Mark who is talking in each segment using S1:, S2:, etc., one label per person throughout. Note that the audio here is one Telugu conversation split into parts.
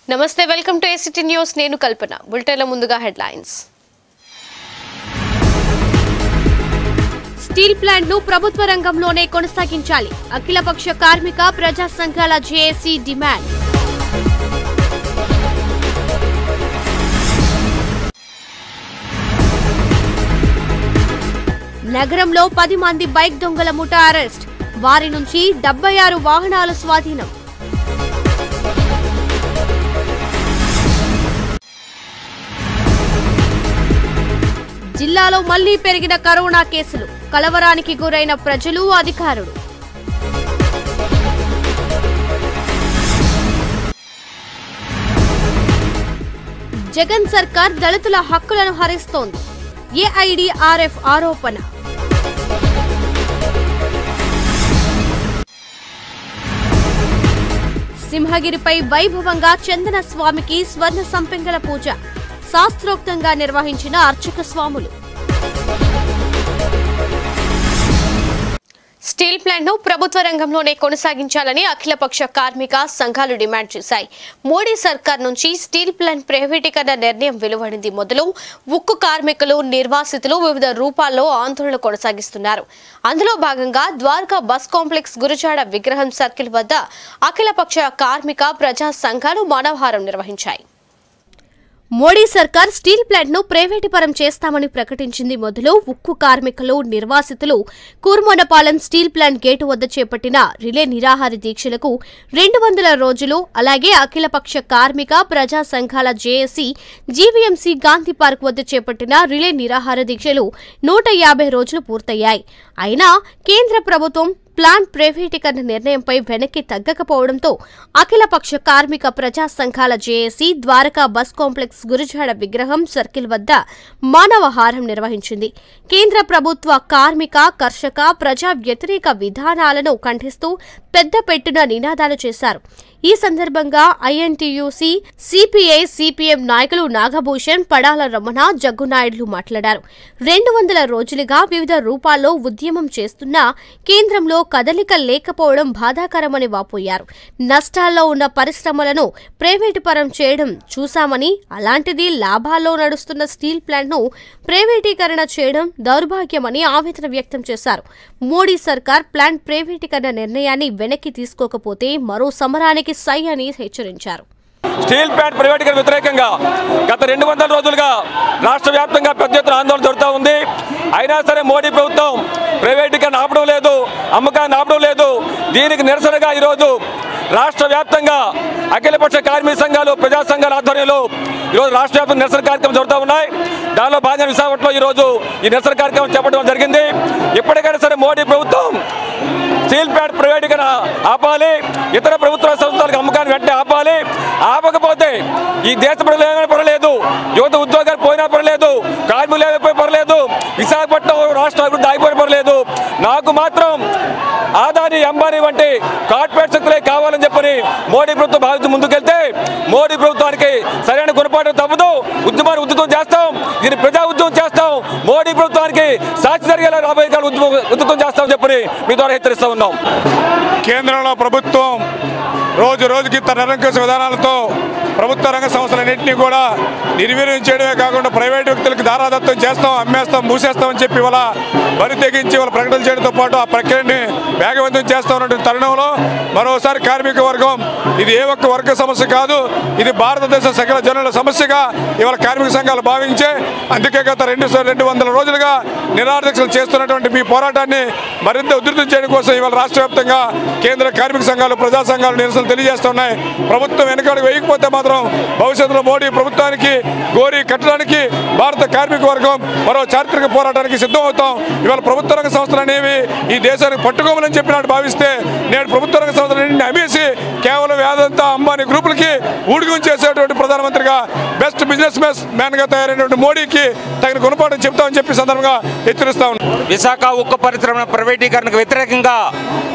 S1: నమస్తే వెల్కమ్ టు ఏసిటీ న్యూస్ నేను కల్పన బులెటిన్ల ముందుగా హెడ్లైన్స్ స్టీల్ ప్లాంట్ ను ప్రభుత్వ రంగంలోనే కొనసాగించాలి అఖిలపక్ష కార్మిక ప్రజా సంఘాల జేఏసీ డిమాండ్ నగరంలో పది మంది బైక్ దొంగల ముఠా అరెస్ట్ వారి నుంచి డెబ్బై ఆరు వాహనాలు స్వాధీనం జిల్లాలో మళ్లీ పెరిగిన కరోనా కేసులు కలవరానికి గురైన ప్రజలు అధికారులు జగన్ సర్కార్ దళితుల హక్కులను హరిస్తోంది ఏఐడిఆర్ఎఫ్ ఆరోపణ సింహగిరిపై వైభవంగా చందన స్వామికి స్వర్ణ సంపెంగల పూజ శాస్త్రోక్తంగా నిర్వహించిన అర్చక స్వాములు స్టీల్ ప్లాంట్ ను ప్రభుత్వ రంగంలోనే కొనసాగించాలని అఖిలపక్ష కార్మిక సంఘాలు డిమాండ్ చేశాయి మోడీ సర్కార్ నుంచి స్టీల్ ప్లాంట్ ప్రైవేటీకరణ నిర్ణయం వెలువడింది మొదలు ఉక్కు కార్మికులు నిర్వాసితులు వివిధ రూపాల్లో ఆందోళన కొనసాగిస్తున్నారు అందులో భాగంగా ద్వారకా బస్ కాంప్లెక్స్ గురుజాడ విగ్రహం సర్కిల్ వద్ద అఖిలపక్ష కార్మిక ప్రజా సంఘాలు మానవహారం నిర్వహించాయి మోడీ సర్కార్ స్టీల్ ప్లాంట్ ను ప్రైవేటీపరం చేస్తామని ప్రకటించింది మొదలు ఉక్కు కార్మికులు నిర్వాసితులు కూర్మొనపాలెం స్టీల్ ప్లాంట్ గేటు వద్ద చేపట్టిన రిలే నిరాహార దీక్షలకు రెండు వందల రోజులు అలాగే అఖిలపక్ష కార్మిక ప్రజా సంఘాల జేఏసీ జీవీఎంసీ గాంధీ పార్క్ వద్ద చేపట్టిన రిలే నిరాహార దీక్షలు నూట యాభై రోజులు పూర్తయ్యాయి అయినా కేంద్ర ప్రభుత్వం ప్లాంట్ ప్రైవేటీకరణ నిర్ణయంపై వెనక్కి తగ్గకపోవడంతో అఖిలపక్ష కార్మిక ప్రజా సంఘాల JAC Dwaraka bus complex Gurajada విగ్రహం సర్కిల్ వద్ద మానవహారం నిర్వహించింది కేంద్ర ప్రభుత్వ కార్మిక కర్షక ప్రజా వ్యతిరేక విధానాలను ఖండిస్తూ పెద్ద పెట్టున నినాదాలు చేశారు ఈ సందర్భంగా ఐఎన్టీయూసీ సిపిఐ సిపిఎం నాయకులు నాగభూషణ్ పడాల రమణ జగ్గునాయుడులు మాట్లాడారు రెండు వందల రోజులుగా వివిధ రూపాల్లో ఉద్యమం చేస్తున్నా కేంద్రంలో కదలిక లేకపోవడం బాధాకరమని వాపోయారు నష్టాల్లో ఉన్న పరిశ్రమలను ప్రైవేటు పరం చేయడం చూశామని అలాంటిది లాభాల్లో నడుస్తున్న స్టీల్ ప్లాంట్ను ప్రైవేటీకరణ చేయడం దౌర్భాగ్యమని ఆవేదన వ్యక్తం చేశారు మోడీ సర్కార్ ప్లాంట్ ప్రైవేటీకరణ నిర్ణయాన్ని వెనక్కి తీసుకోకపోతే మరో సమరానికి సై అని హెచ్చరించారు
S2: స్టీల్ ప్లాంట్ ప్రైవేటీకరణ వ్యతిరేకంగా గత రెండు వందల రోజులుగా రాష్ట్ర వ్యాప్తంగా పెద్ద ఎత్తున ఆందోళన జరుగుతూ ఉంది అయినా సరే మోడీ ప్రభుత్వం ప్రైవేటీకరణ ఆపడం లేదు అమ్మకాన్ని ఆపడం లేదు దీనికి నిరసనగా ఈరోజు రాష్ట్ర వ్యాప్తంగా అఖిలపక్ష కార్మిక సంఘాలు ప్రజా సంఘాల ఆధ్వర్యంలో ఈరోజు రాష్ట్ర వ్యాప్తంగా నిరసన కార్యక్రమం జరుగుతూ ఉన్నాయి దానిలో భాగంగా విశాఖపట్నంలో ఈరోజు ఈ నిరసన కార్యక్రమం చేపట్టడం జరిగింది ఇప్పటికైనా సరే మోడీ ప్రభుత్వం స్టీల్ ప్లాంట్ ప్రైవేటీకరణ ఆపాలి ఇతర ప్రభుత్వ సంస్థలకు అమ్మకాన్ని వెంటనే ఆపాలి ఆపకపోతే ఈ దేశ ప్రజలు ఏమైనా పర్లేదు యువత ఉద్యోగాలు పోయినా పర్లేదు కార్మికులు ఏమైపోయి పర్లేదు విశాఖపట్నం రాష్ట్ర అభివృద్ధి ఆగిపోయిన పర్లేదు నాకు మాత్రం ఆదాని అంబానీ వంటి కార్పొరేట్ శక్తులే కావాలని చెప్పని మోడీ ప్రభుత్వం భావించి ముందుకెళ్తే మోడీ ప్రభుత్వానికి సరైన గుణపాఠం తప్పదు ఉద్యమాన్ని ఉద్యమం చేస్తాం దీన్ని ప్రజా ఉద్యమం చేస్తాం మోడీ ప్రభుత్వానికి సాక్షి జరిగేలా రాబోయే కాలం ఉద్యమం ఉద్యమం చేస్తామని చెప్పని మీ ద్వారా హెచ్చరిస్తా ఉన్నాం
S3: కేంద్రంలో ప్రభుత్వం రోజు రోజుకి తన నిరంకుశ విధానాలతో ప్రభుత్వ రంగ సంస్థలన్నింటినీ కూడా నిర్వీర్యం చేయడమే కాకుండా ప్రైవేట్ వ్యక్తులకు దారాదత్తం చేస్తాం అమ్మేస్తాం మూసేస్తామని చెప్పి వాళ్ళ బరి తెగించి వాళ్ళ ప్రకటన చేయడంతో పాటు ఆ ప్రక్రియని వేగవంతం చేస్తా ఉన్నటువంటి తరుణంలో మరోసారి కార్మిక వర్గం ఇది ఏ ఒక్క వర్గ సమస్య కాదు ఇది భారతదేశ సకల జనుల సమస్యగా ఇవాళ కార్మిక సంఘాలు భావించే అందుకే గత రెండు రెండు వందల రోజులుగా నిరాదీక్షలు చేస్తున్నటువంటి మీ పోరాటాన్ని మరింత ఉధృతం చేయడం కోసం ఇవాళ రాష్ట్ర వ్యాప్తంగా కేంద్ర కార్మిక సంఘాలు ప్రజా సంఘాలు నిరసనలు తెలియజేస్తున్నాయి ప్రభుత్వం వెనకడుగు వేయకపోతే మాత్రం భవిష్యత్తులో మోడీ ప్రభుత్వానికి గోరి కట్టడానికి భారత కార్మిక వర్గం మరో చారిత్రక పోరాటానికి సిద్ధం అవుతాం ఇవాళ ప్రభుత్వ రంగ సంస్థలు అనేవి ఈ దేశానికి పట్టుకోమని చెప్పినట్టు భావిస్తే నేడు ప్రభుత్వ రంగ సంస్థలన్నింటినీ అమ్మేసి కేవలం వేదంతా అంబానీ గ్రూపులకి ఊడిగం చేసేటువంటి ప్రధానమంత్రిగా బెస్ట్ బిజినెస్ మ్యాన్ గా తయారైనటువంటి మోడీకి తగిన గుణపాఠం చెప్తామని చెప్పి సందర్భంగా హెచ్చరిస్తా ఉన్నాం
S4: విశాఖ ఉక్కు పరిశ్రమ ప్రైవేటీకరణకు వ్యతిరేకంగా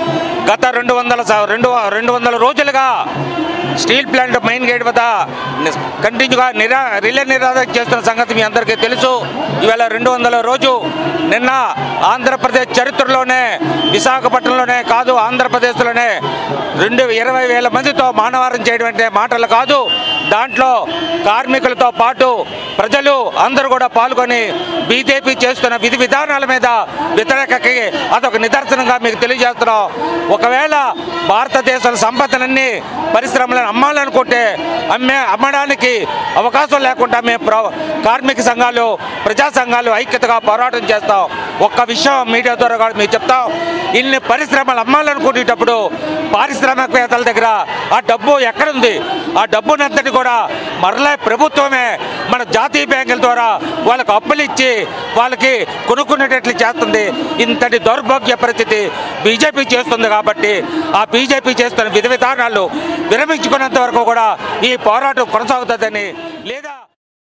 S4: గత రెండు వందల స- రెండు రెండు వందల రోజులుగా స్టీల్ ప్లాంట్ మెయిన్ గేట్ వద్ద ని- కంటిన్యూగా నిరా రిలే నిరాధక చేస్తున్న సంగతి మీ అందరికీ తెలుసు ఇవాళ రెండు వందల రోజు నిన్న ఆంధ్రప్రదేశ్ చరిత్రలోనే విశాఖపట్నంలోనే కాదు ఆంధ్రప్రదేశ్లోనే రెండు ఇరవై వేల మందితో మానవారం చేయడం అంటే మాటలు కాదు దాంట్లో కార్మికులతో పాటు ప్రజలు అందరూ కూడా పాల్గొని బీజేపీ చేస్తున్న విధి విధానాల మీద వ్యతిరేకకి అదొక నిదర్శనంగా మీకు తెలియజేస్తున్నాం ఒకవేళ భారతదేశం సంపదలన్నీ పరిశ్రమలను అమ్మాలనుకుంటే అమ్మే అమ్మడానికి అవకాశం లేకుండా మేము ప్ర కార్మిక సంఘాలు ప్రజా సంఘాలు ఐక్యతగా పోరాటం చేస్తాం ఒక్క విషయం మీడియా ద్వారా కూడా మీకు చెప్తాం ఇన్ని పరిశ్రమలు అమ్మాలనుకునేటప్పుడు పారిశ్రామికవేత్తల దగ్గర ఆ డబ్బు ఎక్కడుంది ఆ డబ్బునంతటి కూడా మరలా ప్రభుత్వమే మన జాతీయ బ్యాంకుల ద్వారా వాళ్ళకు అప్పులు ఇచ్చి వాళ్ళకి కొనుక్కునేటట్లు చేస్తుంది ఇంతటి దౌర్భాగ్య పరిస్థితి బీజేపీ చేస్తుంది కాబట్టి ఆ బీజేపీ చేస్తున్న విధి విధానాలు విరమించుకున్నంత వరకు కూడా ఈ పోరాటం కొనసాగుతుందని లేదా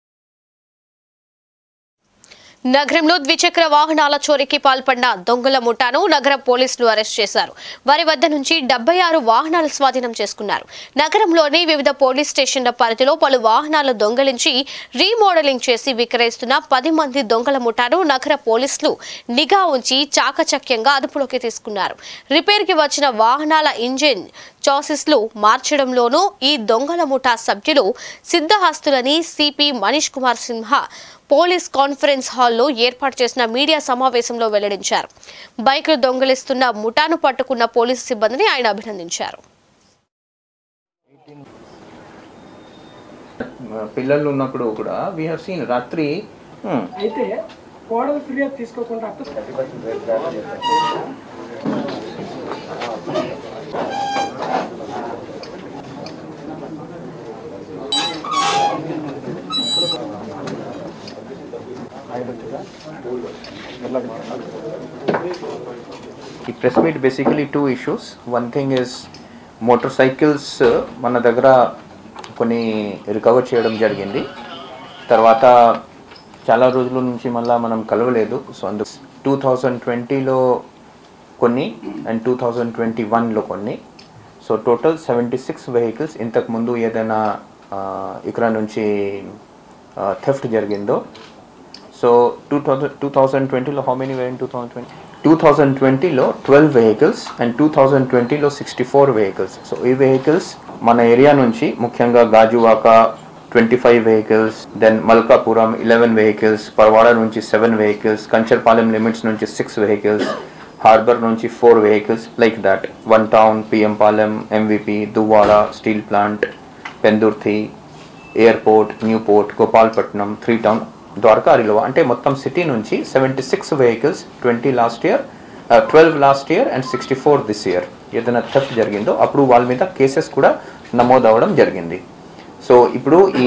S1: నగరంలో ద్విచక్ర వాహనాల చోరీకి పాల్పడిన దొంగల ముఠాను నగర పోలీసులు అరెస్ట్ చేశారు వారి వద్ద నుంచి డెబ్బై ఆరు వాహనాలు స్వాధీనం చేసుకున్నారు నగరంలోని వివిధ పోలీస్ స్టేషన్ల పరిధిలో పలు వాహనాలు దొంగలించి రీమోడలింగ్ చేసి విక్రయిస్తున్న పది మంది దొంగల ముఠాను నగర పోలీసులు నిఘా ఉంచి చాకచక్యంగా అదుపులోకి తీసుకున్నారు రిపేర్కి వచ్చిన వాహనాల ఇంజిన్ చాసిస్లు మార్చడంలోనూ ఈ దొంగల ముఠా సభ్యులు సిద్ధహస్తులని CP Manish Kumar Sinha police conference హాల్లో ఏర్పాటు చేసిన మీడియా సమావేశంలో వెల్లడించారు బైకులు దొంగిలిస్తున్న ముఠాను పట్టుకున్న పోలీసు సిబ్బందిని ఆయన అభినందించారు
S5: పిల్లలు ఉన్నప్పుడు కూడా వీ హ్యావ్ సీన్ రాత్రి hmm,
S6: అయితే కోడలు ఫిర్యాదు తీసుకోకుండా అత్త
S5: ఈ press meet basically two issues one thing is motorcycles మన దగ్గర కొన్ని రికవర్ చేయడం జరిగింది తర్వాత చాలా రోజుల నుంచి మళ్ళీ మనం కలవలేదు సో అందు టూ థౌజండ్ ట్వంటీలో కొన్ని అండ్ టూ థౌజండ్ ట్వంటీ వన్లో కొన్ని so total seventy six vehicles ఇంతకుముందు ఏదైనా ఆ, ఇక్కడ నుంచి థెఫ్ట్ జరిగిందో so two thousand two thousand ట్వంటీలో how many were two thousand twenty two thousand ట్వంటీలో twelve vehicles and two thousand ట్వంటీలో సిక్స్టీ ఫోర్ వెహికల్స్ సో ఈ వెహికల్స్ మన ఏరియా నుంచి ముఖ్యంగా Gajuwaka twenty five vehicles then Malkapuram eleven vehicles Parawada నుంచి సెవెన్ వెహికల్స్ కంచర్పాలెం లిమిట్స్ నుంచి సిక్స్ వెహికల్స్ హార్బర్ నుంచి four vehicles like that one town PM Palem MVP Duvvada steel plant Pendurthi airport new port Gopalapatnam three town Dwaraka రిలువ అంటే మొత్తం సిటీ నుంచి seventy six vehicles twenty last year twelve last year and sixty four this year ఏదైనా థెఫ్ట్ జరిగిందో అప్పుడు వాళ్ళ మీద కేసెస్ కూడా నమోదు అవ్వడం జరిగింది సో ఇప్పుడు ఈ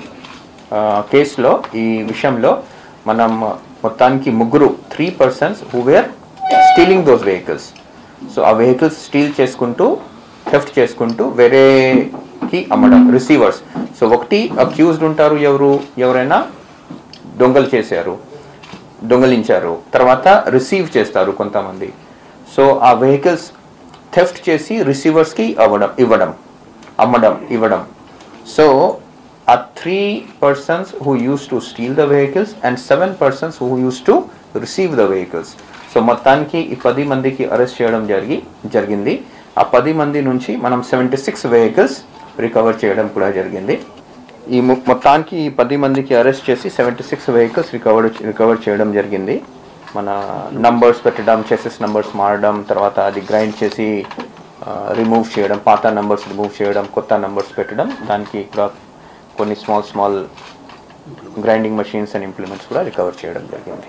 S5: ఆ, కేసులో ఈ విషయంలో మనం మొత్తానికి ముగ్గురు three persons who were stealing those vehicles so ఆ వెహికల్స్ స్టీల్ చేసుకుంటూ థెఫ్ట్ చేసుకుంటూ వేరేకి అమ్మడం రిసీవర్స్ సో ఒకటి అక్యూజ్డ్ ఉంటారు ఎవరు ఎవరైనా దొంగలు చేశారు దొంగలించారు తర్వాత రిసీవ్ చేస్తారు కొంతమంది సో ఆ వెహికల్స్ థెఫ్ట్ చేసి రిసీవర్స్కి అవ్వడం ఇవ్వడం అమ్మడం ఇవ్వడం సో ఆ three persons who use to steal the vehicles and seven persons who use to receive the vehicles so మొత్తానికి ఈ పది మందికి అరెస్ట్ చేయడం జరిగి జరిగింది ఆ పది మంది నుంచి మనం సెవెంటీ సిక్స్ వెహికల్స్ రికవర్ చేయడం కూడా జరిగింది ఈ మొ- మొత్తానికి ఈ పది మందికి అరెస్ట్ చేసి seventy six vehicles recover recover చేయడం జరిగింది మన నంబర్స్ పెట్టడం చెసెస్ నంబర్స్ మారడం తర్వాత అది గ్రైండ్ చేసి రిమూవ్ చేయడం పాత నంబర్స్ రిమూవ్ చేయడం కొత్త నంబర్స్ పెట్టడం దానికి కూడా కొన్ని small small grinding machines and implements కూడా రికవర్ చేయడం జరిగింది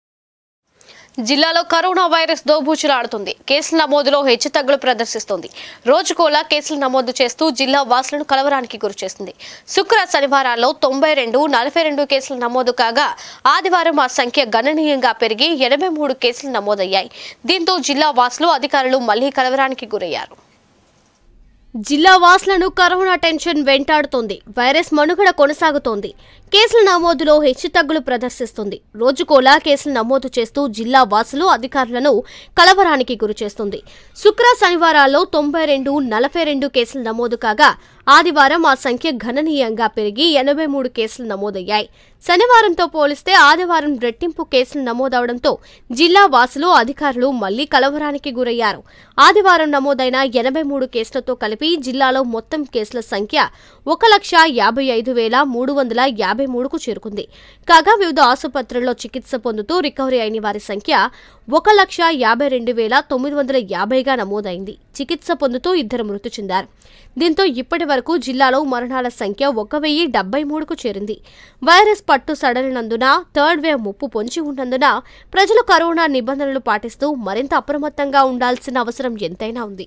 S1: జిల్లాలో కరోనా వైరస్ దోబూచులాడుతుంది కేసుల నమోదులో హెచ్చుతగ్గులు ప్రదర్శిస్తోంది రోజుకోలా కేసులు నమోదు చేస్తూ జిల్లా వాసులను కలవరానికి గురిచేస్తుంది శుక్ర శనివారాల్లో తొంభై రెండు నలభై రెండు కేసులు నమోదు కాగా ఆదివారం ఆ సంఖ్య గణనీయంగా పెరిగి ఎనభై మూడు కేసులు నమోదయ్యాయి దీంతో జిల్లా వాసులు అధికారులు మళ్లీ కలవరానికి గురయ్యారు జిల్లా వాసులను కరోనా టెన్షన్ వెంటాడుతోంది వైరస్ మనుగడ కొనసాగుతోంది కేసుల నమోదులో హెచ్చుతగ్గులు ప్రదర్శిస్తుంది రోజుకోలా కేసులు నమోదు చేస్తూ జిల్లా వాసులు అధికారులను కలవరానికి గురిచేస్తుంది శుక్ర శనివారాల్లో తొంభై రెండు నలభై రెండు కేసులు నమోదు కాగా ఆదివారం ఆ సంఖ్య గణనీయంగా పెరిగి ఎనభై మూడు కేసులు నమోదయ్యాయి శనివారంతో పోలిస్తే ఆదివారం రెట్టింపు కేసులు నమోదవడంతో జిల్లా వాసులు అధికారులు మళ్లీ కలవరానికి గురయ్యారు ఆదివారం నమోదైన ఎనభై మూడు కేసులతో కలిపి జిల్లాలో మొత్తం కేసుల సంఖ్య ఒక లక్ష యాభై ఐదు వేల మూడు వందల యాభై మూడుకు చేరుకుంది కాగా వివిధ ఆసుపత్రుల్లో చికిత్స పొందుతూ రికవరీ అయిన వారి సంఖ్య ఒక లక్ష యాభై రెండు వేల తొమ్మిది వందల యాభైగా నమోదైంది చికిత్స పొందుతూ ఇద్దరు మృతి చెందారు దీంతో ఇప్పటి వరకు జిల్లాలో మరణాల సంఖ్య ఒక వెయ్యి డెబ్బై మూడుకు చేరింది వైరస్ పట్టు సడలినందున థర్డ్ వేవ్ ముప్పు పొంచి ఉన్నందున ప్రజలు కరోనా నిబంధనలు పాటిస్తూ మరింత అప్రమత్తంగా ఉండాల్సిన అవసరం ఎంతైనా ఉంది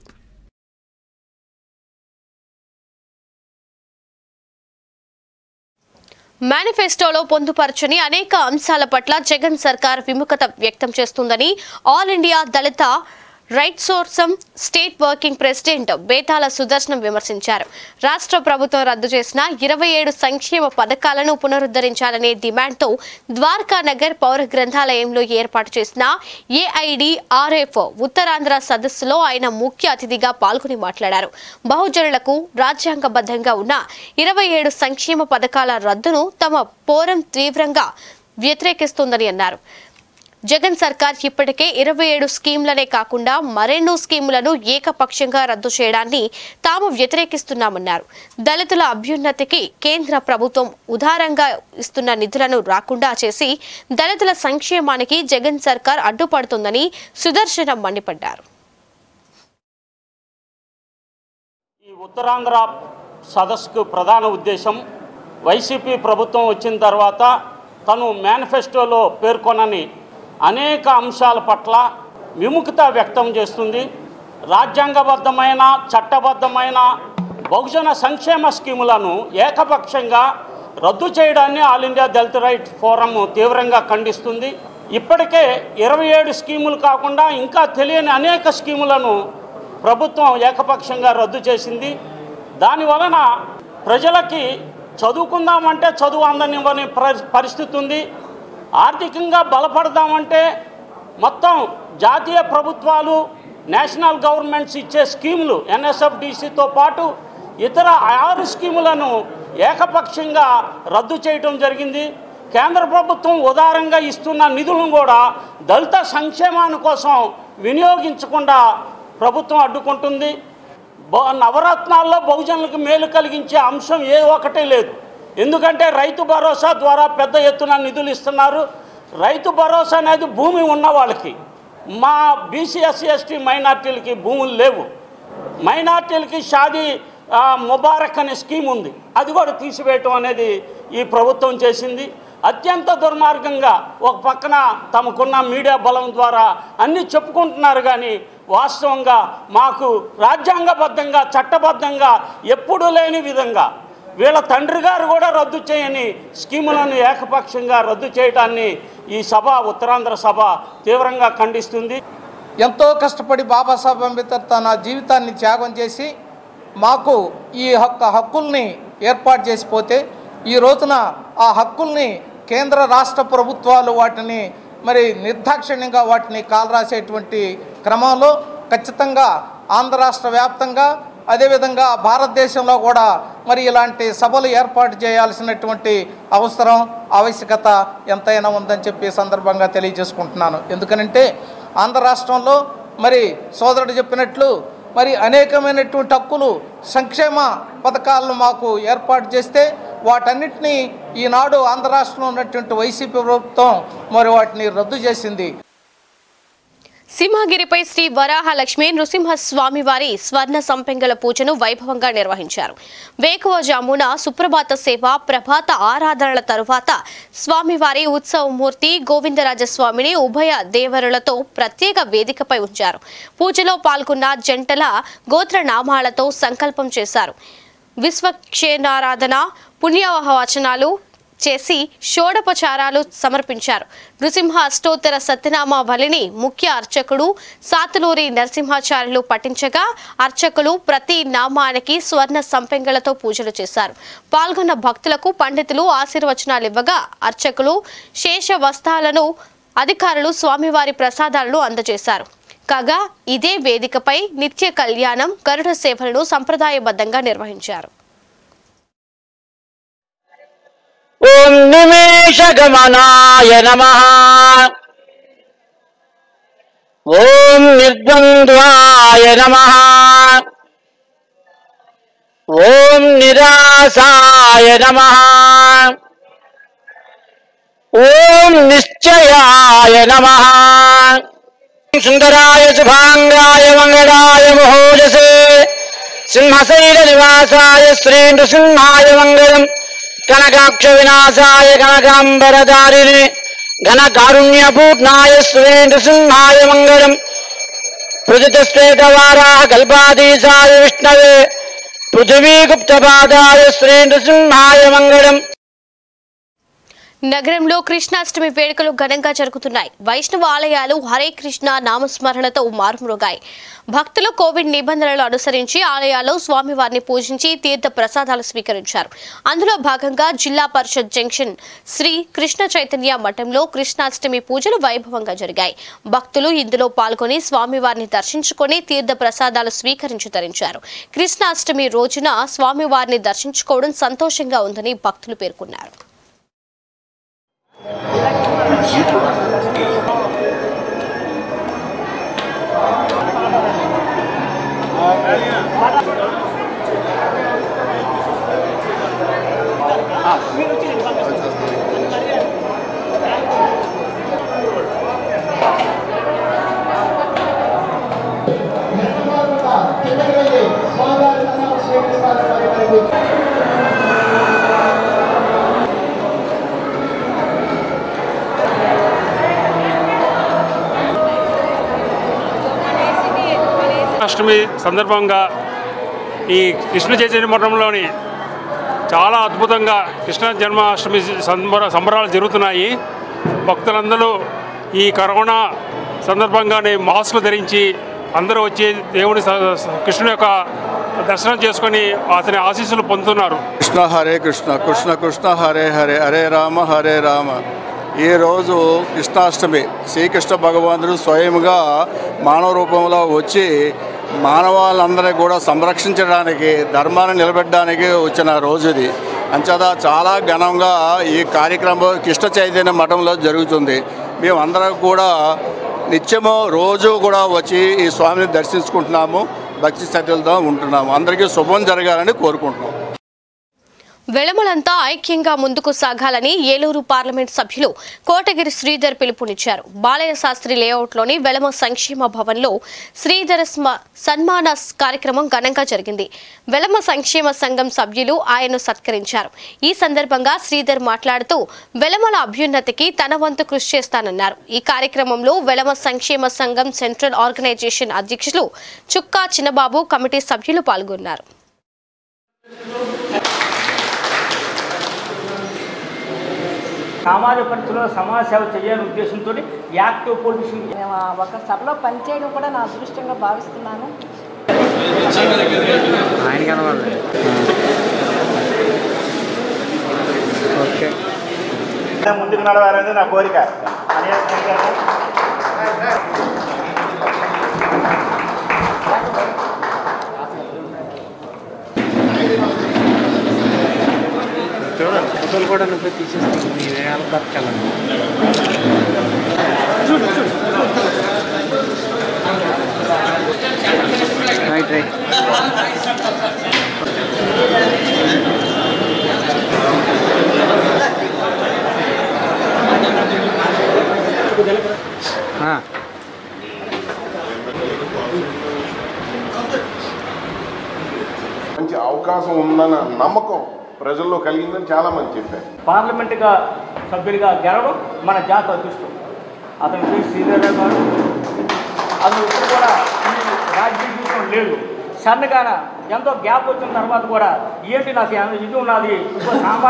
S1: మేనిఫెస్టోలో పొందుపరచని అనేక అంశాల పట్ల జగన్ సర్కార్ విముఖత వ్యక్తం చేస్తుందని ఆల్ ఇండియా దళిత రైట్ సోర్సం state working president Betala Sudarshanam విమర్శించారు రాష్ట్ర ప్రభుత్వం రద్దు చేసిన ఇరవై ఏడు సంక్షేమ పథకాలను పునరుద్ధరించాలనే డిమాండ్తో ద్వారకా నగర్ పౌర గ్రంథాలయంలో ఏర్పాటు చేసిన ఏఐడి ఆర్ఎఫ్ ఉత్తరాంధ్ర సదస్సులో ఆయన ముఖ్య అతిథిగా పాల్గొని మాట్లాడారు బహుజనులకు రాజ్యాంగబద్ధంగా ఉన్న ఇరవై ఏడు సంక్షేమ పథకాల రద్దును తమ పోరం తీవ్రంగా వ్యతిరేకిస్తోందని అన్నారు జగన్ సర్కార్ ఇప్పటికే ఇరవై ఏడు స్కీంలనే కాకుండా మరెన్నో స్కీములను ఏకపక్షంగా రద్దు చేయడాన్ని తాము వ్యతిరేకిస్తున్నామన్నారు దళితుల అభ్యున్నతికి కేంద్ర ప్రభుత్వం ఉదారంగా ఇస్తున్న నిధులను రాకుండా చేసి దళితుల సంక్షేమానికి జగన్ సర్కార్ అడ్డుపడుతుందని సుదర్శనం మండిపడ్డారు
S7: ఈ ఉత్తరాంధ్ర సదస్సుకు ప్రధాన ఉద్దేశం వైసీపీ ప్రభుత్వం వచ్చిన తర్వాత తను మేనిఫెస్టోలో పేర్కొనని అనేక అంశాల పట్ల విముఖత వ్యక్తం చేస్తుంది రాజ్యాంగబద్ధమైన చట్టబద్ధమైన బహుజన సంక్షేమ స్కీములను ఏకపక్షంగా రద్దు చేయడాన్ని all India Dalit right forum తీవ్రంగా ఖండిస్తుంది ఇప్పటికే ఇరవై ఏడు స్కీములు కాకుండా ఇంకా తెలియని అనేక స్కీములను ప్రభుత్వం ఏకపక్షంగా రద్దు చేసింది దాని వలన ప్రజలకి చదువుకుందామంటే చదువు అందనివ్వని పరి- పరిస్థితి ఉంది ఆర్థికంగా బలపడదామంటే మొత్తం జాతీయ ప్రభుత్వాలు నేషనల్ గవర్నమెంట్స్ ఇచ్చే స్కీములు ఎన్ఎస్ఎఫ్డిసితో పాటు ఇతర ఆరు స్కీములను ఏకపక్షంగా రద్దు చేయటం జరిగింది కేంద్ర ప్రభుత్వం ఉదారంగా ఇస్తున్న నిధులను కూడా దళిత సంక్షేమాని కోసం వినియోగించకుండా ప్రభుత్వం అడ్డుకుంటుంది బ- నవరత్నాల్లో బహుజనులకు మేలు కలిగించే అంశం ఏ ఒక్కటే లేదు ఎందుకంటే రైతు భరోసా ద్వారా పెద్ద ఎత్తున నిధులు ఇస్తున్నారు రైతు భరోసా అనేది భూమి ఉన్న వాళ్ళకి మా బీసీ ఎస్సీ ఎస్టీ మైనార్టీలకి భూములు లేవు మైనార్టీలకి షాదీ ఆ, ముబారక్ అనే స్కీమ్ ఉంది అది కూడా తీసివేయటం అనేది ఈ ప్రభుత్వం చేసింది అత్యంత దుర్మార్గంగా ఒక పక్కన తమకున్న మీడియా బలం ద్వారా అన్నీ చెప్పుకుంటున్నారు కానీ వాస్తవంగా మాకు రాజ్యాంగబద్ధంగా చట్టబద్ధంగా ఎప్పుడూ లేని విధంగా వీళ్ళ తండ్రి గారు కూడా రద్దు చేయని స్కీములను ఏకపక్షంగా రద్దు చేయడాన్ని ఈ సభ ఉత్తరాంధ్ర సభ తీవ్రంగా ఖండిస్తుంది
S8: ఎంతో కష్టపడి బాబాసాహెబ్ అంబేద్కర్ తన జీవితాన్ని త్యాగం చేసి మాకు ఈ హక్కు హక్కుల్ని ఏర్పాటు చేసిపోతే ఈ రోజున ఆ హక్కుల్ని కేంద్ర రాష్ట్ర ప్రభుత్వాలు వాటిని మరి నిర్దాక్షిణ్యంగా వాటిని కాలరాసేటువంటి క్రమంలో ఖచ్చితంగా ఆంధ్ర రాష్ట్ర వ్యాప్తంగా అదేవిధంగా భారతదేశంలో కూడా మరి ఇలాంటి సభలు ఏర్పాటు చేయాల్సినటువంటి అవసరం ఆవశ్యకత ఎంతైనా ఉందని చెప్పి ఈ సందర్భంగా తెలియజేసుకుంటున్నాను ఎందుకనంటే ఆంధ్ర రాష్ట్రంలో మరి సోదరుడు చెప్పినట్లు మరి అనేకమైనటువంటి హక్కులు సంక్షేమ పథకాలను మాకు ఏర్పాటు చేస్తే వాటన్నిటినీ ఈనాడు ఆంధ్ర రాష్ట్రంలో ఉన్నటువంటి వైసీపీ ప్రభుత్వం మరి వాటిని రద్దు చేసింది
S1: సింహగిరిపై శ్రీ వరాహలక్ష్మి నృసింహస్వామి వారి స్వర్ణ సంపెంగల పూజను వైభవంగా నిర్వహించారు వేకువజామున సుప్రభాత సేవ ప్రభాత ఆరాధనల తరువాత స్వామివారి ఉత్సవమూర్తి గోవిందరాజస్వామిని ఉభయ దేవరులతో ప్రత్యేక వేదికపై ఉంచారు పూజలో పాల్గొన్న జంటల గోత్రనామాలతో సంకల్పం చేశారు విశ్వక్షేణారాధన పుణ్యవహ వచనాలు చేసి షోడపచారాలు సమర్పించారు నృసింహ అష్టోత్తర సత్యనామ వలిని ముఖ్య అర్చకుడు సాతులూరి నరసింహాచార్యులు పఠించగా అర్చకులు ప్రతి నామానికి స్వర్ణ సంపెంగలతో పూజలు చేశారు పాల్గొన్న భక్తులకు పండితులు ఆశీర్వచనాలు ఇవ్వగా అర్చకులు శేష వస్త్రాలను అధికారులు స్వామివారి ప్రసాదాలను అందజేశారు కాగా ఇదే వేదికపై నిత్య కళ్యాణం గరుడ సేవలను సంప్రదాయబద్ధంగా నిర్వహించారు
S9: ఓం నిమేషగమనాయ నమ ఓం నిర్ద్వంద్వాయ నమ ఓం నిరాసాయ నమ ఓం నిశ్చయాయ నమ సుందరాయ శుభాంగాయ మంగళాయ మహోజసే సింహశైల నివాసాయ శ్రీ నృసింహాయ మంగళం కనకాక్ష వినాశాయ కనకాంబరదారిణి ఘన కారుణ్యపూర్ణాయ శ్రీ నృసింహాయ మంగళం పృథితశ్వేతవారాహ కల్పాధీశాయ విష్ణవే పృథివీగుప్తపాదాయ శ్రీ నృసింహాయ మంగళం
S1: నగరంలో కృష్ణాష్టమి వేడుకలు ఘనంగా జరుగుతున్నాయి వైష్ణవ ఆలయాలు హరే కృష్ణ నామస్మరణతో మారుమ్రోగాయి భక్తులు కోవిడ్ నిబంధనలు అనుసరించి ఆలయాల్లో స్వామివారిని పూజించి తీర్థ ప్రసాదాలు స్వీకరించారు అందులో భాగంగా జిల్లా పరిషత్ జంక్షన్ శ్రీ కృష్ణ చైతన్య మఠంలో కృష్ణాష్టమి పూజలు వైభవంగా జరిగాయి భక్తులు ఇందులో పాల్గొని స్వామివారిని దర్శించుకొని తీర్థ ప్రసాదాలు స్వీకరించి తరించారు కృష్ణాష్టమి రోజున స్వామివారిని దర్శించుకోవడం సంతోషంగా ఉందని భక్తులు పేర్కొన్నారు
S10: అష్టమి సందర్భంగా ఈ కృష్ణ చైతన్య మఠంలోని చాలా అద్భుతంగా కృష్ణ జన్మాష్టమి సంబర సంబరాలు జరుగుతున్నాయి భక్తులందరూ ఈ కరోనా సందర్భంగానే మాస్కులు ధరించి అందరూ వచ్చి దేవుని స- స- కృష్ణుని యొక్క దర్శనం చేసుకొని అతని ఆశీస్సులు పొందుతున్నారు
S11: కృష్ణ హరే కృష్ణ కృష్ణ కృష్ణ హరే హరే హరే రామ హరే రామ ఈరోజు కృష్ణాష్టమి శ్రీకృష్ణ భగవానుడు స్వయంగా మానవ రూపంలో వచ్చి మానవాళ్ళందరినీ కూడా సంరక్షించడానికి ధర్మాన్ని నిలబెట్టడానికి వచ్చిన రోజు ఇది అంచేత చాలా ఘనంగా ఈ కార్యక్రమం కృష్ణ చైతన్య మఠంలో జరుగుతుంది మేమందరం కూడా నిత్యము రోజు కూడా వచ్చి ఈ స్వామిని దర్శించుకుంటున్నాము భక్తి శ్రద్ధలతో ఉంటున్నాము అందరికీ శుభం జరగాలని కోరుకుంటున్నాం
S1: వెళమలంతా ఐక్యంగా ముందుకు సాగాలని ఏలూరు పార్లమెంట్ సభ్యులు కోటగిరి శ్రీధర్ పిలుపునిచ్చారు బాలయ్య శాస్త్రి లేఅవుట్లోని వెళమ సంక్షేమ భవన్లో శ్రీధర్ స్మ- సన్మాన కార్యక్రమం ఘనంగా జరిగింది వెళమ సంక్షేమ సంఘం సభ్యులు ఆయన్ను సత్కరించారు ఈ సందర్భంగా శ్రీధర్ మాట్లాడుతూ వెలమల అభ్యున్నతికి తన వంతు కృషి చేస్తానన్నారు ఈ కార్యక్రమంలో వెలమ సంక్షేమ సంఘం సెంట్రల్ ఆర్గనైజేషన్ అధ్యక్షులు చుక్కా చిన్నబాబు కమిటీ సభ్యులు పాల్గొన్నారు
S12: సామాజిక పరిస్థితుల్లో సమాజ సేవ చేయాలనే ఉద్దేశంతో యాక్టివ్ పొలిటిషియన్
S13: మేము ఒక సభలో పనిచేయడం కూడా నా అదృష్టంగా భావిస్తున్నాను
S12: ఆయన కనవాలి ఓకే ముందుకు నడవాలనేది నా కోరిక చూడండి ఫోటోలు కూడా నువ్వు తీసేస్తాను మీ వేళ బతకాలని చూడు చూడు రైట్ రైట్
S14: మంచి అవకాశం ఉందన్న నమ్మకం ప్రజల్లో కలిగిందని చాలా మంది చెప్పారు
S12: పార్లమెంటుగా సభ్యుడిగా గెలవడం మన జాత అదృష్టం అతని పేరు శ్రీధర్ గారు అతను ఇప్పుడు కూడా ఈ రాజకీయ జీవితం లేదు సన్నగాన ఎంతో గ్యాప్ వచ్చిన తర్వాత కూడా ఏంటి నాకు ఏమైనా ఇది ఉన్నది ఇప్పుడు సామాజిక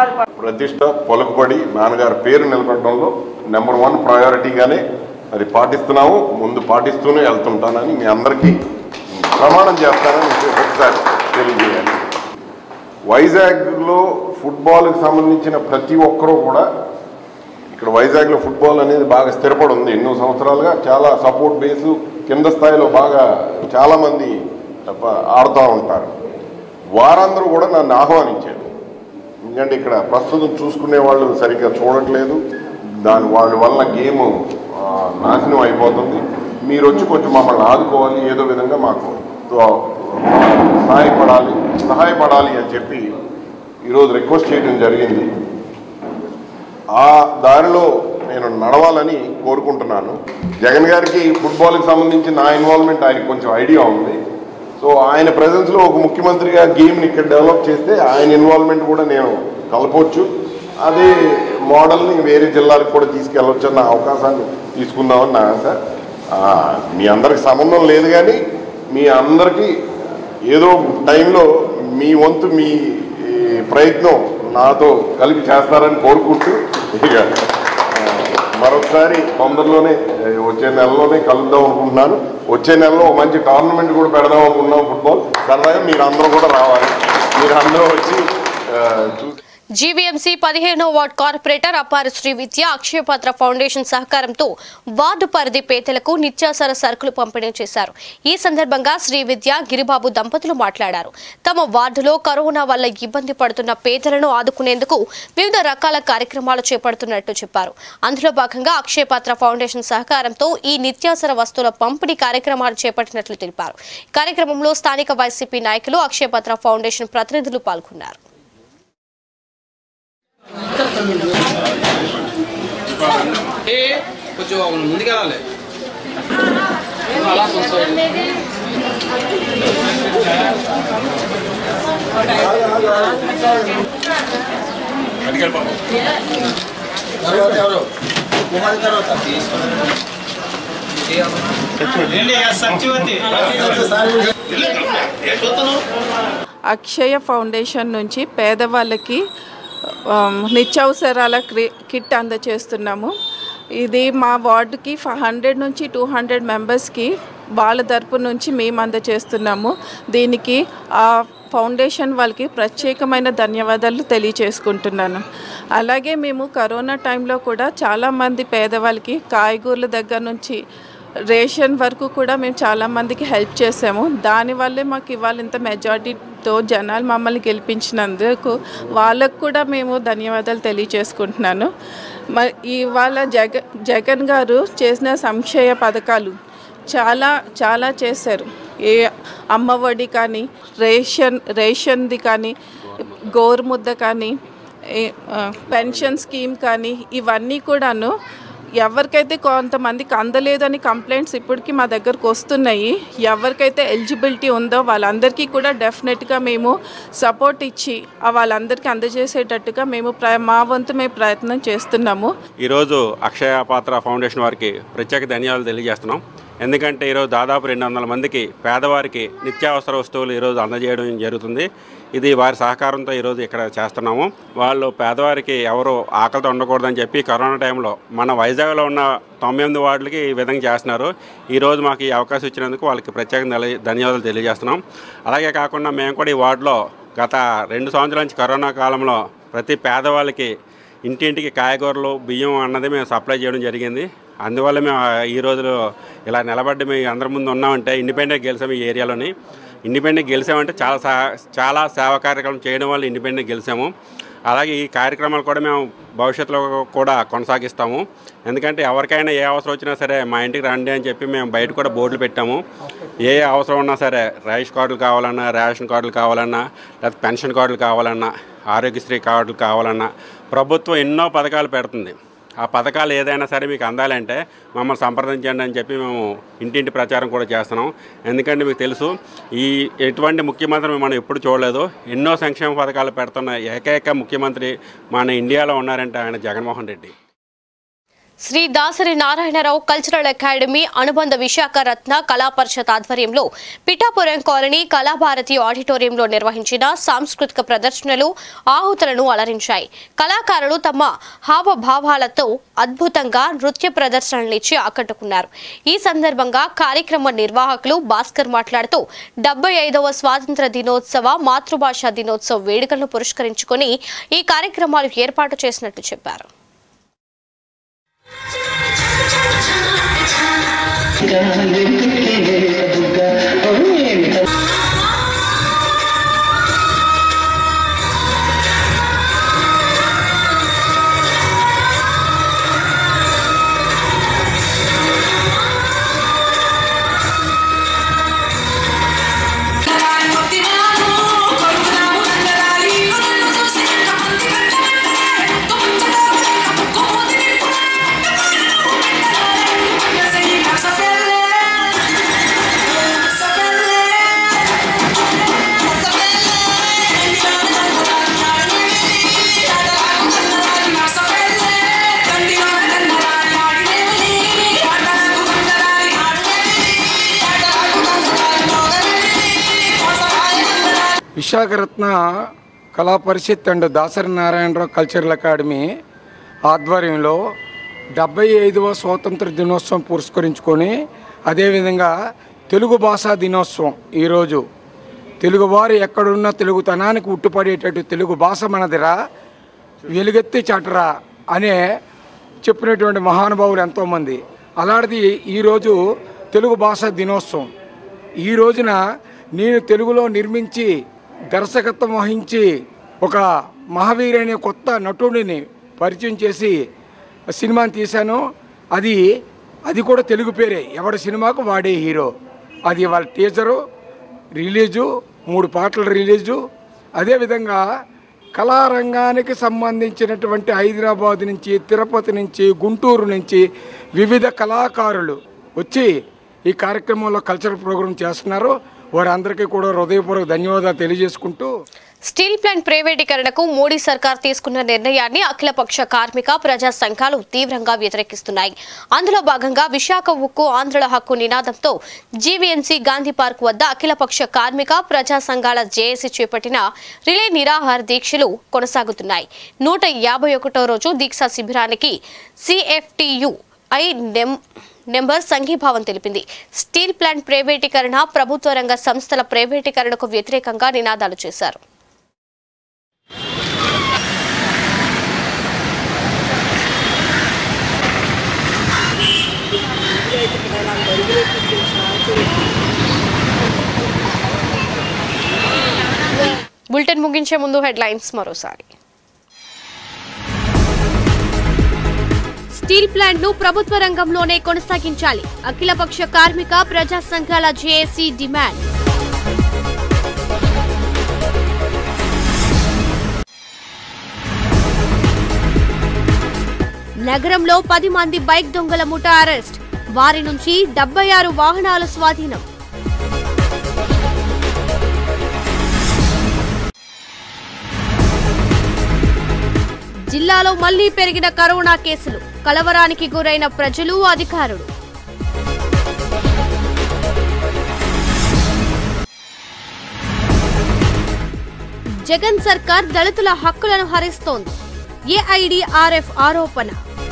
S14: ప్రతిష్ట పలుకుబడి నాన్నగారి పేరు నిలబెట్టడంలో నెంబర్ వన్ ప్రయారిటీగానే అది పాటిస్తున్నాము ముందు పాటిస్తూనే వెళ్తుంటానని మీ అందరికీ ప్రమాణం చేస్తానని మీకు ఒకసారి తెలియజేయాలి వైజాగ్లో ఫుట్బాల్కి సంబంధించిన ప్రతి ఒక్కరూ కూడా ఇక్కడ వైజాగ్లో ఫుట్బాల్ అనేది బాగా స్థిరపడి ఉంది ఎన్నో సంవత్సరాలుగా చాలా సపోర్ట్ బేసు కింద స్థాయిలో బాగా చాలామంది ఆడుతూ ఉంటారు వారందరూ కూడా నన్ను ఆహ్వానించారు ఎందుకంటే ఇక్కడ ప్రస్తుతం చూసుకునే వాళ్ళు సరిగ్గా చూడట్లేదు దాని వాళ్ళ వల్ల గేమ్ ఆ, నాశనం అయిపోతుంది మీరు వచ్చి కొంచెం మమ్మల్ని ఆదుకోవాలి ఏదో విధంగా మాకు తో- సహాయపడాలి సహాయపడాలి అని చెప్పి ఈరోజు రిక్వెస్ట్ చేయడం జరిగింది ఆ దారిలో నేను నడవాలని కోరుకుంటున్నాను జగన్ గారికి ఫుట్బాల్కి సంబంధించి నా ఇన్వాల్వ్మెంట్ ఆయనకు కొంచెం ఐడియా ఉంది సో ఆయన ప్రజెన్స్లో ఒక ముఖ్యమంత్రిగా గేమ్ని ఇక్కడ డెవలప్ చేస్తే ఆయన ఇన్వాల్వ్మెంట్ కూడా నేను కలపవచ్చు అదే మోడల్ని వేరే జిల్లాలకు కూడా తీసుకెళ్ళవచ్చు అన్న అవకాశాన్ని తీసుకుందామని నా ఆశ ఆ, మీ అందరికి సంబంధం లేదు కానీ మీ అందరికీ ఏదో టైంలో మీ వంతు మీ ఈ ప్రయత్నం నాతో కలిపి చేస్తారని కోరుకుంటూ ఇక ఆ, మరొకసారి తొందరలోనే ఆ, వచ్చే నెలలోనే కలుద్దాం అనుకుంటున్నాను వచ్చే నెలలో ఒక మంచి టోర్నమెంట్ కూడా పెడదాం అనుకుంటున్నాం ఫుట్బాల్ సరదాగా మీరు అందరూ కూడా రావాలి మీరు అందరూ వచ్చి ఆ, చూసి
S1: జీవీఎంసీ పదిహేనో ward corporator Apara Shri Vidya Akshayapatra foundation సహకారంతో వార్డు పరిధి పేదలకు నిత్యావసర సరుకులు పంపిణీ చేశారు ఈ సందర్భంగా శ్రీ విద్య గిరిబాబు దంపతులు మాట్లాడారు తమ వార్డులో కరోనా వల్ల ఇబ్బంది పడుతున్న పేదలను ఆదుకునేందుకు వివిధ రకాల కార్యక్రమాలు చేపడుతున్నట్టు చెప్పారు అందులో భాగంగా అక్షయపాత్ర ఫౌండేషన్ సహకారంతో ఈ నిత్యావసర వస్తువుల పంపిణీ కార్యక్రమాలు చేపట్టినట్లు తెలిపారు ఈ కార్యక్రమంలో స్థానిక వైసీపీ నాయకులు అక్షయపాత్ర ఫౌండేషన్ ప్రతినిధులు పాల్గొన్నారు
S15: కొంచెం ముందుకెళ్ళాలి అలా కొంచెం
S16: అక్షయ ఫౌండేషన్ నుంచి పేదవాళ్ళకి ఆమ్, నిత్యావసరాల క్రి- కిట్ అందజేస్తున్నాము ఇది మా వార్డుకి ఫైవ్ హండ్రెడ్ నుంచి టూ హండ్రెడ్ మెంబర్స్కి వాళ్ళ తరపు నుంచి మేము అందజేస్తున్నాము దీనికి ఆ ఫౌండేషన్ వాళ్ళకి ప్రత్యేకమైన ధన్యవాదాలు తెలియచేసుకుంటున్నాను అలాగే మేము కరోనా టైంలో కూడా చాలామంది పేదవాళ్ళకి కాయగూరల దగ్గర నుంచి రేషన్ వరకు కూడా మేము చాలామందికి హెల్ప్ చేసాము దానివల్లే మాకు ఇవాళ ఇంత మెజారిటీతో జనాలు మమ్మల్ని గెలిపించినందుకు వాళ్ళకు కూడా మేము ధన్యవాదాలు తెలియచేసుకుంటున్నాను మరి ఇవాళ జగ జగన్ గారు చేసిన సంక్షేమ పథకాలు చాలా చాలా చేశారు ఏ అమ్మఒడి కానీ రేషన్ రేషన్ది కానీ గోరుముద్ద కానీ ఏ, ఆ, పెన్షన్ స్కీమ్ కానీ ఇవన్నీ కూడాను ఎవరికైతే కొంతమందికి అందలేదు అని కంప్లైంట్స్ ఇప్పటికీ మా దగ్గరకు వస్తున్నాయి ఎవరికైతే ఎలిజిబిలిటీ ఉందో వాళ్ళందరికీ కూడా డెఫినెట్గా మేము సపోర్ట్ ఇచ్చి ఆ వాళ్ళందరికీ అందజేసేటట్టుగా మేము ప్ర మా వంతు మేము ప్రయత్నం చేస్తున్నాము
S10: ఈరోజు అక్షయ పాత్ర ఫౌండేషన్ వారికి ప్రత్యేక ధన్యవాదాలు తెలియజేస్తున్నాం ఎందుకంటే ఈరోజు దాదాపు రెండు వందల మందికి పేదవారికి నిత్యావసర వస్తువులు ఈరోజు అందజేయడం జరుగుతుంది ఇది వారి సహకారంతో ఈరోజు ఇక్కడ చేస్తున్నాము వాళ్ళు పేదవారికి ఎవరు ఆకలితో ఉండకూడదని చెప్పి కరోనా టైంలో మన వైజాగ్లో ఉన్న తొంభై ఎనిమిది వార్డులకి ఈ విధంగా చేస్తున్నారు ఈరోజు మాకు ఈ అవకాశం ఇచ్చినందుకు వాళ్ళకి ప్రత్యేక ధన్యవాదాలు తెలియజేస్తున్నాం అలాగే కాకుండా మేము కూడా ఈ వార్డులో గత రెండు సంవత్సరాల నుంచి కరోనా కాలంలో ప్రతి పేదవాళ్ళకి ఇంటింటికి కాయగూరలు బియ్యం అన్నది మేము సప్లై చేయడం జరిగింది అందువల్ల మేము ఆ- ఈ రోజులో ఇలా నిలబడి మేము అందరి ముందు ఉన్నామంటే ఇండిపెండెంట్ గెలిచాము ఈ ఏరియాలోని ఇండిపెండెంట్ గెలిచామంటే చాలా సా చాలా సేవా కార్యక్రమం చేయడం వల్ల ఇండిపెండెంట్ గెలిచాము అలాగే ఈ కార్యక్రమాలు కూడా మేము భవిష్యత్తులో కూడా కొనసాగిస్తాము ఎందుకంటే ఎవరికైనా ఏ అవసరం వచ్చినా సరే మా ఇంటికి రండి అని చెప్పి మేము బయట కూడా బోర్డులు పెట్టాము ఏ అవసరం ఉన్నా సరే రేషన్ కార్డులు కావాలన్నా రేషన్ కార్డులు కావాలన్నా లేకపోతే పెన్షన్ కార్డులు కావాలన్నా ఆరోగ్యశ్రీ కార్డులు కావాలన్నా ప్రభుత్వం ఎన్నో పథకాలు పెడుతుంది ఆ పథకాలు ఏదైనా సరే మీకు అందాలంటే మమ్మల్ని సంప్రదించండి అని చెప్పి మేము ఇంటింటి ప్రచారం కూడా చేస్తున్నాం ఎందుకంటే మీకు తెలుసు ఈ ఎటువంటి ముఖ్యమంత్రి మనం ఎప్పుడు చూడలేదు ఎన్నో సంక్షేమ పథకాలు పెడుతున్న ఏకైక ముఖ్యమంత్రి మన ఇండియాలో ఉన్నారంటే ఆయన జగన్మోహన్ రెడ్డి
S1: శ్రీ దాసరి నారాయణరావు కల్చరల్ అకాడమీ అనుబంధ విశాఖ రత్న కళా పరిషత్ ఆధ్వర్యంలో పిఠాపురం కాలనీ కళాభారతి ఆడిటోరియంలో నిర్వహించిన సాంస్కృతిక ప్రదర్శనలు ఆహుతులను అలరించాయి కళాకారులు తమ హావభావాలతో అద్భుతంగా నృత్య ప్రదర్శనలిచ్చి ఆకట్టుకున్నారు ఈ సందర్భంగా కార్యక్రమ నిర్వాహకులు భాస్కర్ మాట్లాడుతూ డెబ్బై ఐదవ స్వాతంత్ర దినోత్సవ మాతృభాషా దినోత్సవ వేడుకలను పురస్కరించుకొని ఈ కార్యక్రమాలు ఏర్పాటు చేసినట్టు చెప్పారు
S15: Visakharatna Kala Parishad and Dasari Narayana Rao cultural academy ఆధ్వర్యంలో డెబ్బై ఐదవ స్వాతంత్ర దినోత్సవం పురస్కరించుకొని అదేవిధంగా తెలుగు భాషా దినోత్సవం ఈరోజు తెలుగువారు ఎక్కడున్నా తెలుగుతనానికి ఉట్టుపడేటట్టు తెలుగు భాష మనదిరా వెలుగెత్తి చాటరా అనే చెప్పినటువంటి మహానుభావులు ఎంతోమంది అలాంటిది ఈరోజు తెలుగు భాషా దినోత్సవం ఈ రోజున నేను తెలుగులో నిర్మించి దర్శకత్వం వహించి ఒక మహావీర్ అనే కొత్త నటుడిని పరిచయం చేసి సినిమాని తీశాను అది అది కూడా తెలుగు పేరే ఎవరి సినిమాకు వాడే హీరో అది వాళ్ళ టీజరు రిలీజు మూడు పాటల రిలీజు అదేవిధంగా కళారంగానికి సంబంధించినటువంటి హైదరాబాద్ నుంచి తిరుపతి నుంచి గుంటూరు నుంచి వివిధ కళాకారులు వచ్చి ఈ కార్యక్రమంలో కల్చరల్ ప్రోగ్రాం చేస్తున్నారు వారందరికీ కూడా హృదయపూర్వక ధన్యవాదాలు తెలియజేసుకుంటూ
S1: స్టీల్ ప్లాంట్ ప్రైవేటీకరణకు మోడీ సర్కార్ తీసుకున్న నిర్ణయాన్ని అఖిలపక్ష కార్మిక ప్రజా సంఘాలు తీవ్రంగా వ్యతిరేకిస్తున్నాయి అందులో భాగంగా విశాఖ ఉక్కు ఆంధ్రుల హక్కు నినాదంతో జీవీఎంసీ గాంధీ పార్క్ వద్ద అఖిలపక్ష కార్మిక ప్రజా సంఘాల జేఏసీ చేపట్టిన రిలే నిరాహార దీక్షలు కొనసాగుతున్నాయి నూట యాభై ఒకటో రోజు దీక్షా శిబిరానికి సిఎఫ్టియు ఐ నెం నెంబర్ సంఘీభావం తెలిపింది స్టీల్ ప్లాంట్ ప్రైవేటీకరణ ప్రభుత్వ రంగ సంస్థల ప్రైవేటీకరణకు వ్యతిరేకంగా నినాదాలు చేశారు బులెటిన్ ముగించే ముందు హెడ్లైన్స్ మరోసారి స్టీల్ ప్లాంట్ ను ప్రభుత్వ రంగంలోనే కొనసాగించాలి అఖిలపక్ష కార్మిక ప్రజా సంఘాల జేఏసీ డిమాండ్ నగరంలో పది మంది బైక్ దొంగల ముఠా అరెస్ట్ వారి నుంచి డెబ్బై ఆరు వాహనాలు స్వాధీనం జిల్లాలో మళ్లీ పెరిగిన కరోనా కేసులు కలవరానికి గురైన ప్రజలు అధికారులు జగన్ సర్కార్ దళితుల హక్కులను హరిస్తోంది ఏఐడిఆర్ఎఫ్ ఆరోపణ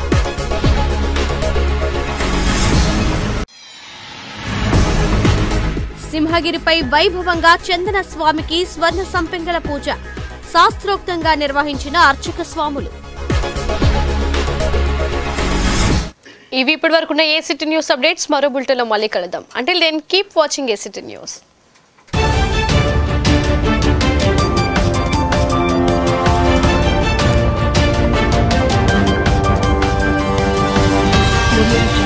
S1: సింహగిరిపై వైభవంగా చందన స్వామికి స్వర్ణ సంపెంగల పూజ శాస్త్రోక్తంగా నిర్వహించిన అర్చక స్వాములు ఇవి ఇప్పటి వరకున్న ఏసిటీ న్యూస్ అప్డేట్స్ మరో బులెటిన్లో మళ్ళీ కలుద్దాం అంటే then keep watching ACT news
S17: Thank you.